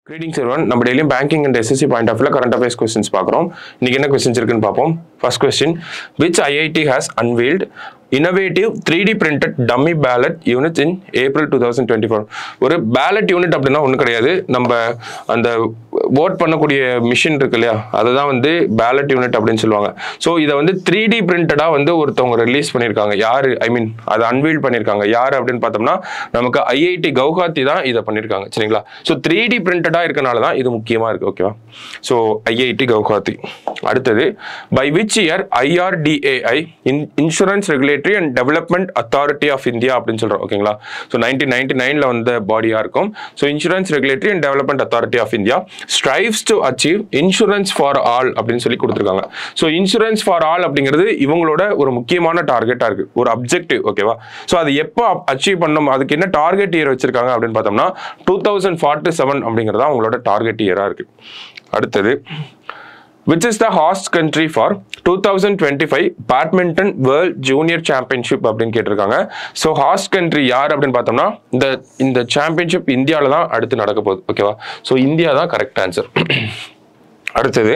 greetings everyone நம்ம டெய்லியும் banking and SSC point of current affairs questions பார்க்குறோம் இன்னைக்கு என்ன கொஸ்டின்ஸ் இருக்குன்னு பார்ப்போம் first question which IIT has unveiled innovative three D printed dummy ballot unit in April two thousand twenty four ஒரு ballot unit அப்படின்னா ஒன்றும் கிடையாது நம்ம அந்த ஓட் பண்ணக்கூடிய மிஷின் இருக்கு இல்லையா அதுதான் வந்து பேலட் யூனிட் அப்படின்னு சொல்லுவாங்க ஸோ இதை வந்து த்ரீ டி பிரிண்டடாக வந்து ஒருத்தவங்க ரிலீஸ் பண்ணியிருக்காங்க யார் ஐ மீன் அதை அன்வீல் பண்ணியிருக்காங்க யார் அப்படின்னு பார்த்தோம்னா நமக்கு ஐஐடி கவுஹாத்தி தான் இதை பண்ணியிருக்காங்க சரிங்களா ஸோ த்ரீ டி பிரிண்டடாக இருக்கனால தான் இது முக்கியமாக இருக்குது ஓகேவா ஸோ ஐஐடி கவுஹாத்தி அடுத்தது by which year IRDAI in insurance regulatory and development authority of India அப்படின்னு சொல்கிறோம் ஓகேங்களா ஸோ நைன்டீன் நைன்டி நைனில் வந்த பாடியாக இருக்கும் so insurance regulatory and development authority of India strives to achieve insurance for all அப்படின்னு சொல்லி கொடுத்துருக்காங்க ஸோ இன்சூரன்ஸ் ஃபார் ஆல் அப்படிங்கிறது இவங்களோட ஒரு முக்கியமான டார்கெட்டாக இருக்குது ஒரு அப்ஜெக்டிவ் ஓகேவா ஸோ அது எப்போ அச்சீவ் பண்ணணும் அதுக்கு என்ன டார்கெட் இயர் வச்சிருக்காங்க அப்படின்னு பார்த்தோம்னா டூ தௌசண்ட் ஃபார்ட்டி செவன் அப்படிங்கிறது தான் அவங்களோட டார்கெட் இயராக இருக்குது அடுத்தது which is the host country for 2025 badminton world junior championship அப்படின்னு கேட்டிருக்காங்க ஸோ ஹாஸ்ட் கண்ட்ரி யார் அப்படின்னு பார்த்தோம்னா இந்த இந்த சாம்பியன்ஷிப் இந்தியாவில் தான் அடுத்து நடக்க போகுது ஓகேவா ஸோ இந்தியா தான் கரெக்ட் ஆன்சர் அடுத்தது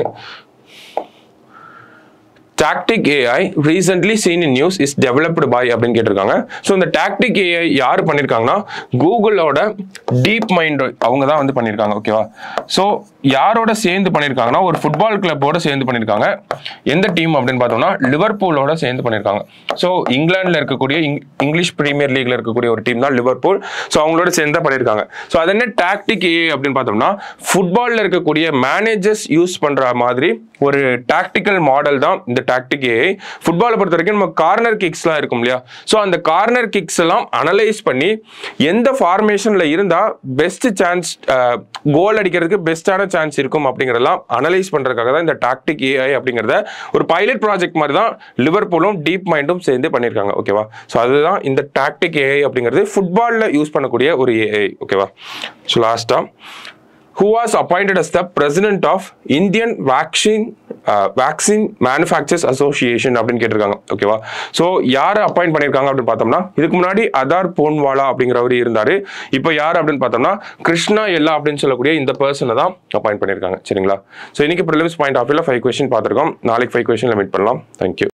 Tactic AI recently seen in news is developed by அப்படின்னு கேட்டிருக்காங்க ஸோ இந்த டாக்டிக் ஏஐ யார் பண்ணியிருக்காங்கன்னா கூகுளோட டீப் மைண்ட் அவங்க தான் வந்து பண்ணியிருக்காங்க ஓகேவா ஸோ யாரோட சேர்ந்து பண்ணியிருக்காங்கன்னா ஒரு ஃபுட்பால் கிளப்போட சேர்ந்து பண்ணியிருக்காங்க எந்த டீம் அப்படின்னு பார்த்தோம்னா லிவர்பூலோட சேர்ந்து பண்ணியிருக்காங்க ஸோ இங்கிலாண்டில் இருக்கக்கூடிய இங்- இங்கிலீஷ் பிரீமியர் லீக்ல இருக்கக்கூடிய ஒரு டீம் தான் லிவர்பூல் ஸோ அவங்களோட சேர்ந்து தான் பண்ணியிருக்காங்க ஸோ அது என்ன டாக்டிக் ஏ அப்படின்னு பார்த்தோம்னா ஃபுட்பாலில் இருக்கக்கூடிய மேனேஜர்ஸ் யூஸ் பண்ணுற மாதிரி ஒரு டாக்டிக்கல் மாடல் தான் இந்த டாக்டிக் ஏஐ ஃபுட்பாலை பொறுத்த வரைக்கும் நம்ம கார்னர் கிக்ஸ்லாம் இருக்கும் இல்லையா ஸோ அந்த கார்னர் கிக்ஸ் எல்லாம் அனலைஸ் பண்ணி எந்த ஃபார்மேஷனில் இருந்தால் பெஸ்ட் சான்ஸ் கோல் அடிக்கிறதுக்கு பெஸ்ட்டான சான்ஸ் இருக்கும் அப்படிங்கிறதெல்லாம் அனலைஸ் பண்ணுறதுக்காக தான் இந்த டாக்டிக் ஏஐ அப்படிங்கிறத ஒரு பைலட் ப்ராஜெக்ட் மாதிரி தான் லிவர்பூலும் டீப் மைண்டும் சேர்ந்து பண்ணியிருக்காங்க ஓகேவா ஸோ அதுதான் இந்த டாக்டிக் ஏஐ அப்படிங்கிறது ஃபுட்பாலில் யூஸ் பண்ணக்கூடிய ஒரு ஏஐ ஓகேவா ஸோ லாஸ்ட்டாக who was appointed as the president of Indian Vaccine uh, Vaccine Manufacturers Association அப்படின்னு கேட்டிருக்காங்க ஓகேவா ஸோ யார் அப்பாயிண்ட் பண்ணியிருக்காங்க அப்படின்னு பார்த்தோம்னா இதுக்கு முன்னாடி அதார் போன்வாலா அப்படிங்கிறவர் இருந்தார் இப்போ யார் அப்படின்னு பார்த்தோம்னா கிருஷ்ணா எல்லா அப்படின்னு சொல்லக்கூடிய இந்த பர்சனை தான் அப்பாயிண்ட் பண்ணியிருக்காங்க சரிங்களா ஸோ இன்னைக்கு ப்ரிலிம்ஸ் பாயிண்ட் ஆஃப் வியூவில் ஃபைவ் கொஸ்டின் பார்த்துருக்கோம் நாளைக்கு ஃபைவ் கொஸ்டினில் மீட் பண்ணலாம் தேங்க்யூ